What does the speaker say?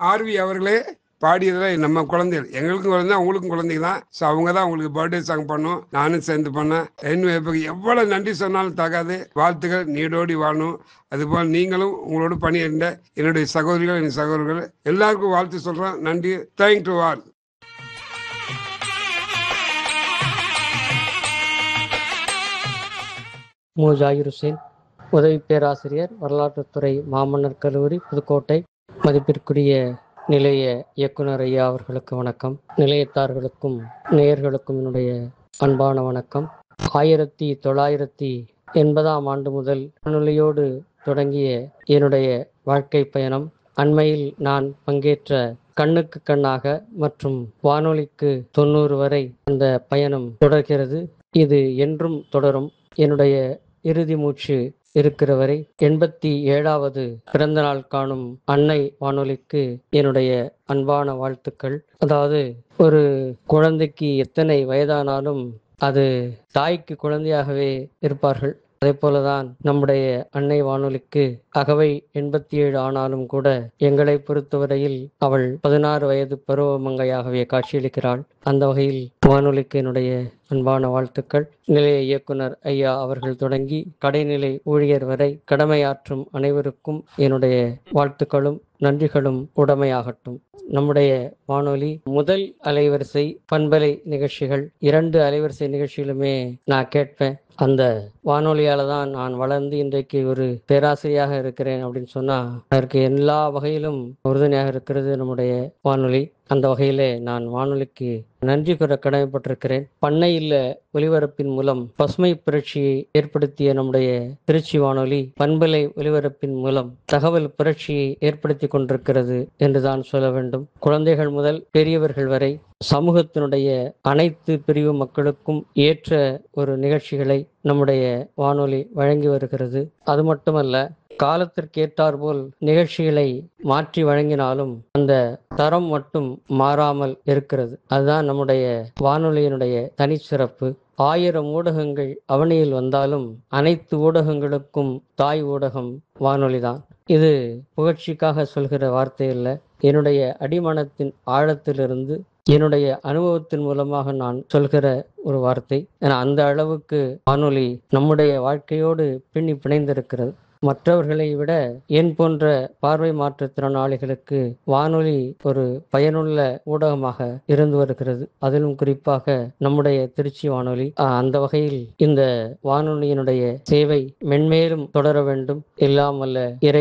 RV அவர்களே பாடியதில் நம்ம குழந்தைகள் எங்களுக்கும் குழந்தை அவங்களுக்கும் குழந்தைங்க தான் ஸோ அவங்க தான் உங்களுக்கு பர்த்டே சாங் பண்ணோம் நானும் சேர்ந்து பண்ணேன் என்ன இப்போ எவ்வளோ நன்றி சொன்னாலும் தகாது வாழ்த்துக்கள் நீடோடி வாழணும் அதுபோல் நீங்களும் உங்களோட பணியிருந்த என்னுடைய சகோதரிகள் என் சகோதரர்கள் எல்லாருக்கும் வாழ்த்து சொல்கிறேன் நன்றி தேங்க் டு ஆல் மு ஜாகிர் ஹுசேன் உதவி பேராசிரியர் வரலாற்றுத்துறை மாமன்னர் கல்லூரி புதுக்கோட்டை மதிப்பிற்குரிய நிலைய இயக்குனர் ஐயா அவர்களுக்கு வணக்கம் நிலையத்தார்களுக்கும் நேயர்களுக்கும் என்னுடைய அன்பான வணக்கம் ஆயிரத்தி தொள்ளாயிரத்தி எண்பதாம் ஆண்டு முதல் வானொலியோடு தொடங்கிய என்னுடைய வாழ்க்கை பயணம் அண்மையில் நான் பங்கேற்ற கண்ணுக்கு கண்ணாக மற்றும் வானொலிக்கு தொண்ணூறு வரை அந்த பயணம் தொடர்கிறது இது என்றும் தொடரும் என்னுடைய இறுதி மூச்சு இருக்கிற வரை எண்பத்தி ஏழாவது பிறந்த நாள் காணும் அன்னை வானொலிக்கு என்னுடைய அன்பான வாழ்த்துக்கள் அதாவது ஒரு குழந்தைக்கு எத்தனை வயதானாலும் அது தாய்க்கு குழந்தையாகவே இருப்பார்கள் அதே போலதான் நம்முடைய அன்னை வானொலிக்கு அகவை எண்பத்தி ஏழு ஆனாலும் கூட எங்களை பொறுத்தவரையில் அவள் பதினாறு வயது பருவமங்கையாகவே காட்சியளிக்கிறாள் அந்த வகையில் வானொலிக்கு என்னுடைய அன்பான வாழ்த்துக்கள் நிலைய இயக்குனர் ஐயா அவர்கள் தொடங்கி கடைநிலை ஊழியர் வரை கடமையாற்றும் அனைவருக்கும் என்னுடைய வாழ்த்துக்களும் நன்றிகளும் உடமையாகட்டும் நம்முடைய வானொலி முதல் அலைவரிசை பண்பலை நிகழ்ச்சிகள் இரண்டு அலைவரிசை நிகழ்ச்சிகளுமே நான் கேட்பேன் அந்த வானொலியால தான் நான் வளர்ந்து இன்றைக்கு ஒரு பேராசிரியாக இருக்கிறேன் அப்படின்னு சொன்னா அதற்கு எல்லா வகையிலும் உறுதுணையாக இருக்கிறது நம்முடைய வானொலி அந்த வகையிலே நான் வானொலிக்கு நன்றி கூற கடமைப்பட்டிருக்கிறேன் பண்ணை இல்ல ஒலிபரப்பின் மூலம் பசுமை புரட்சியை ஏற்படுத்திய நம்முடைய திருச்சி வானொலி பண்பலை ஒலிபரப்பின் மூலம் தகவல் புரட்சியை ஏற்படுத்தி கொண்டிருக்கிறது என்றுதான் சொல்ல வேண்டும் குழந்தைகள் முதல் பெரியவர்கள் வரை சமூகத்தினுடைய அனைத்து பிரிவு மக்களுக்கும் ஏற்ற ஒரு நிகழ்ச்சிகளை நம்முடைய வானொலி வழங்கி வருகிறது அது மட்டுமல்ல காலத்திற்கேற்றாற்போல் நிகழ்ச்சிகளை மாற்றி வழங்கினாலும் அந்த தரம் மட்டும் மாறாமல் இருக்கிறது அதுதான் நம்முடைய வானொலியினுடைய தனிச்சிறப்பு ஆயிரம் ஊடகங்கள் அவனியில் வந்தாலும் அனைத்து ஊடகங்களுக்கும் தாய் ஊடகம் வானொலிதான் இது புகழ்ச்சிக்காக சொல்கிற வார்த்தை இல்லை என்னுடைய அடிமனத்தின் ஆழத்திலிருந்து என்னுடைய அனுபவத்தின் மூலமாக நான் சொல்கிற ஒரு வார்த்தை ஏன்னா அந்த அளவுக்கு வானொலி நம்முடைய வாழ்க்கையோடு பின்னி பிணைந்திருக்கிறது மற்றவர்களை விட என் போன்ற பார்வை மாற்றுத்திறனாளிகளுக்கு வானொலி ஒரு பயனுள்ள ஊடகமாக இருந்து வருகிறது அதிலும் குறிப்பாக நம்முடைய திருச்சி வானொலி அந்த வகையில் இந்த வானொலியினுடைய சேவை மென்மேலும் தொடர வேண்டும் இல்லாமல்ல இறை